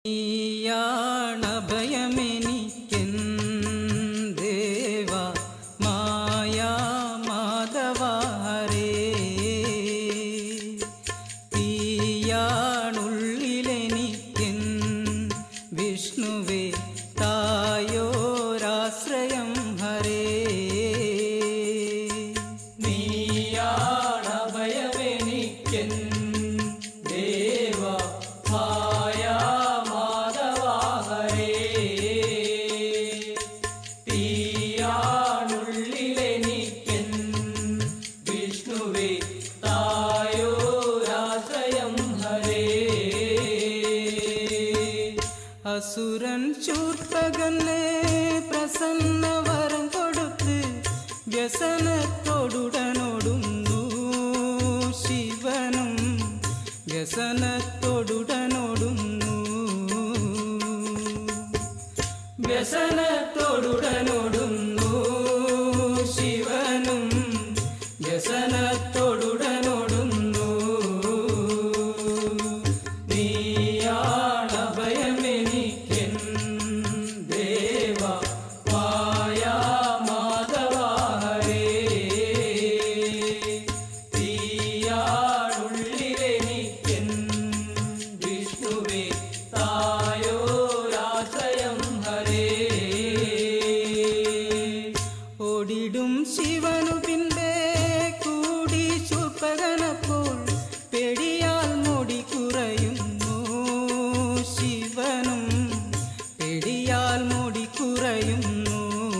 ദേവ മായാ മാധവാരേ തീയാണുള്ളിലെനിക്കൻ വിഷ്ണുവേ തായോരാശ്രയം ഹരേ നീയാണഭയമെനിക്കൻ ദേവ മായാ മാധവാഹരേ തീയാണുള്ളിലെനിക്കൻ വിഷ്ണുവേ തായോരാശ്രയം ഹരേ അസുരൻ ചൂർപ്പകന്നെ പ്രസന്ന വരം കൊടുത്ത് വ്യസനത്തോടുടനോടുന്നു ശിവനും വ്യസനത്തോടുടനോടുന്നു വ്യസനത്തോടുടനോടുന്നു ശിവനും വ്യസനത്തോടുടനോടുന്നു നീയാണഭയമെനിക്കൻ ദേവ മായാ മാധവാഹരേ തീയാണുള്ളിലെനിക്കൻ വിഷ്ണുവേ തായോരാശ്രയം ഹരേ ഓടിടും ശിവനു പിൻപേ കൂടി ചൂർപ്പകനപ്പോൾ പെടിയാൽ മുടി കുറയുന്നു ശിവനും പെടിയാൽ മുടി കുറയുന്നു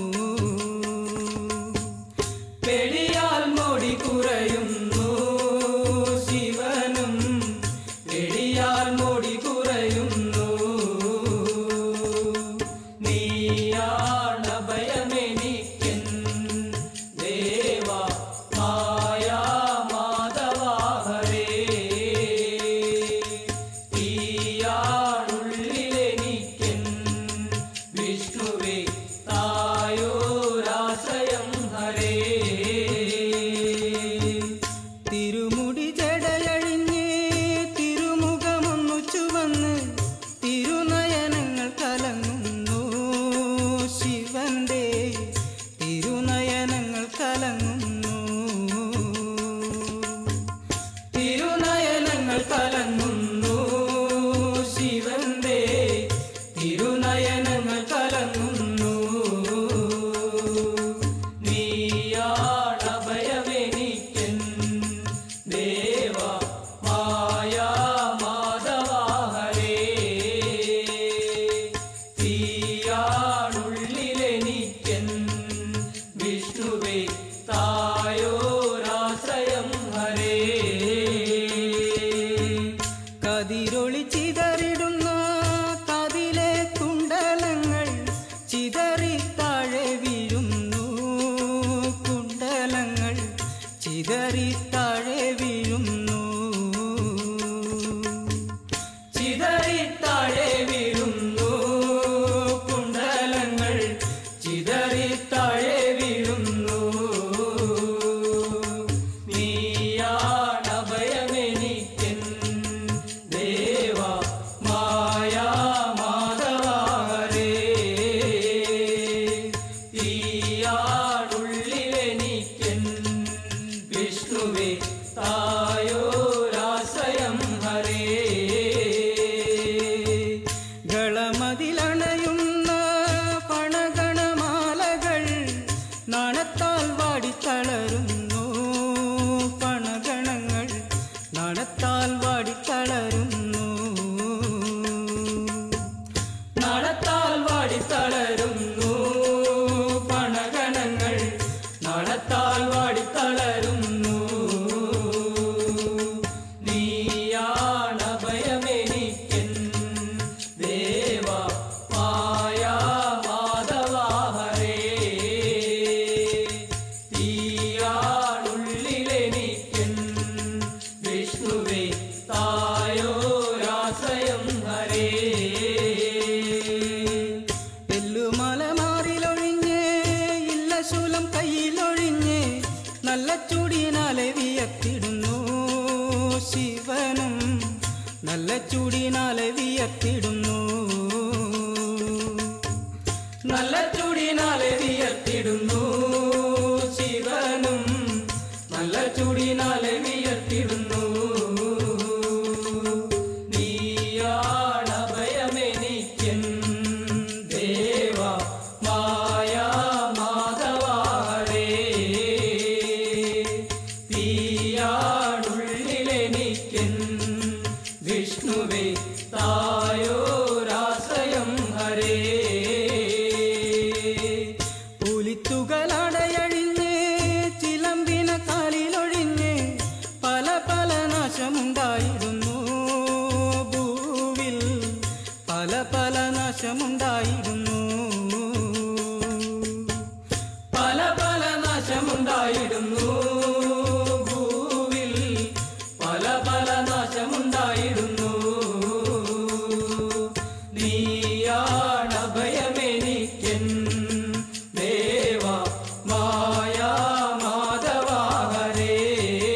പെടിയാൽ മുടി കുറയുന്നു ശിവനും പെടിയാൽ മുടി കുറയുന്നു പല പല നാശമുണ്ടായിരുന്നു പല പല നാശമുണ്ടായിടുന്നു ഭൂവിൽ പല പല നാശമുണ്ടായിടുന്നു നീയാണഭയമെനിക്കൻ ദേവ മായാ മാധവാഹരേ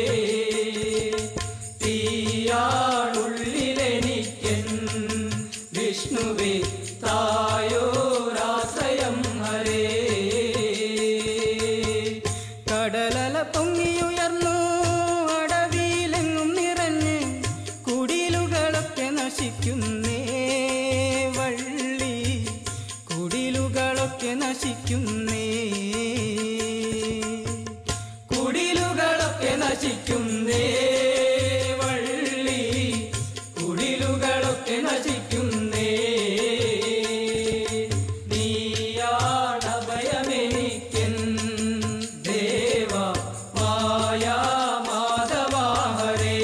തീയാണുള്ളിലെനിക്കൻ വിഷ്ണുവേ തായോരാശ്രയം ഹരേ കടലല പൊങ്ങിയുയർന്നു അടവിയിലെങ്ങും നിറഞ്ഞ് കുടിലുകളൊക്കെ നശിക്കുന്നേ വള്ളി കുടിലുകളൊക്കെ നശിക്കുന്നേ കുടിലുകളൊക്കെ നശിക്കുന്നേ വള്ളി കുടിലുകളൊക്കെ നശിക്കുന്നേ നീയാണഭയമെനിക്കൻ ദേവ മായാ മാധവാഹരേ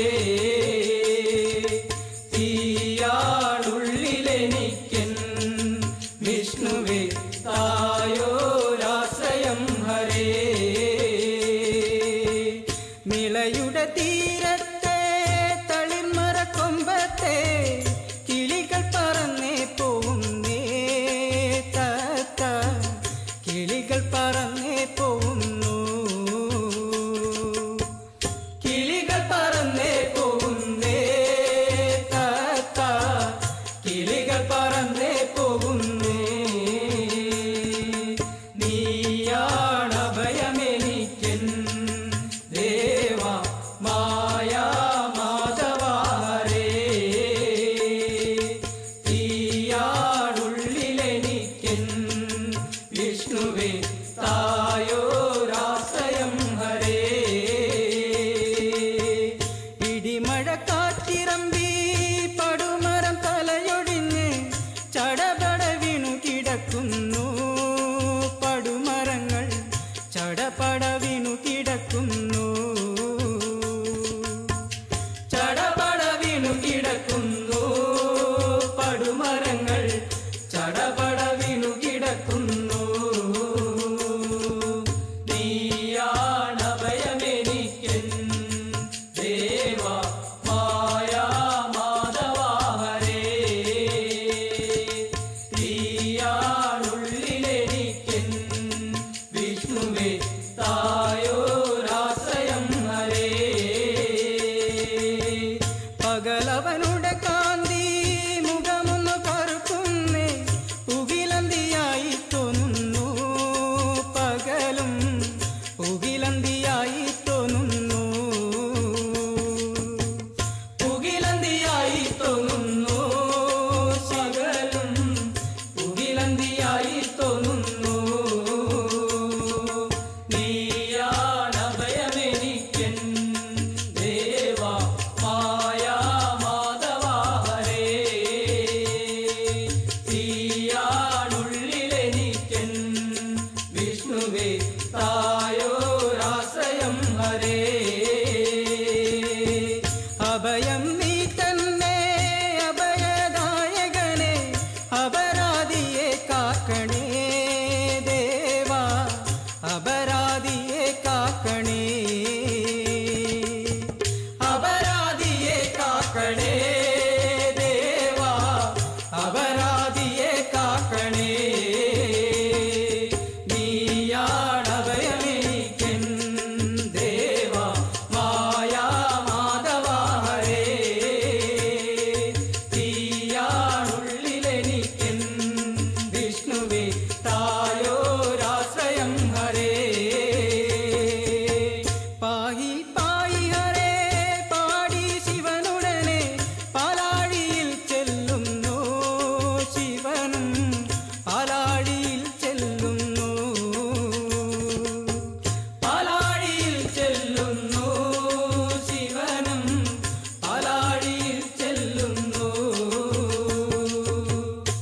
തീയാളുള്ളിലെനിക്കൻ വിഷ്ണുവേ തായോരാശ്രയം ഹരേ മിളയുടെ തീരത്തെ തളിർമറ കൊമ്പത്തെ കിളികൾ പറന്നേ പോകുന്നേ തത്ത കിളികൾ പറന്നേ പോകുന്നു കിളികൾ പറന്നേ പോകുന്നേ താത്ത കിളികൾ പറന്നേ പോകുന്നേ നീയാണഭയമെനിക്കൻ ദേവ മായാ മാധവാരേ തീയാടുള്ളിലെനിക്കൻ വിഷ്ണുവേ തായോരാശ്രയം ഹരേ ഇടിമഴ കാറ്റിറമ്പി പടുമരം തലയൊടിഞ്ഞ് ചടപട വീണു കിടക്കുന്നു പടുമരങ്ങൾ ചടപട വീണു കിടക്കുന്നു ചടപട വീണു കിടക്കുന്നു പടുമരങ്ങൾ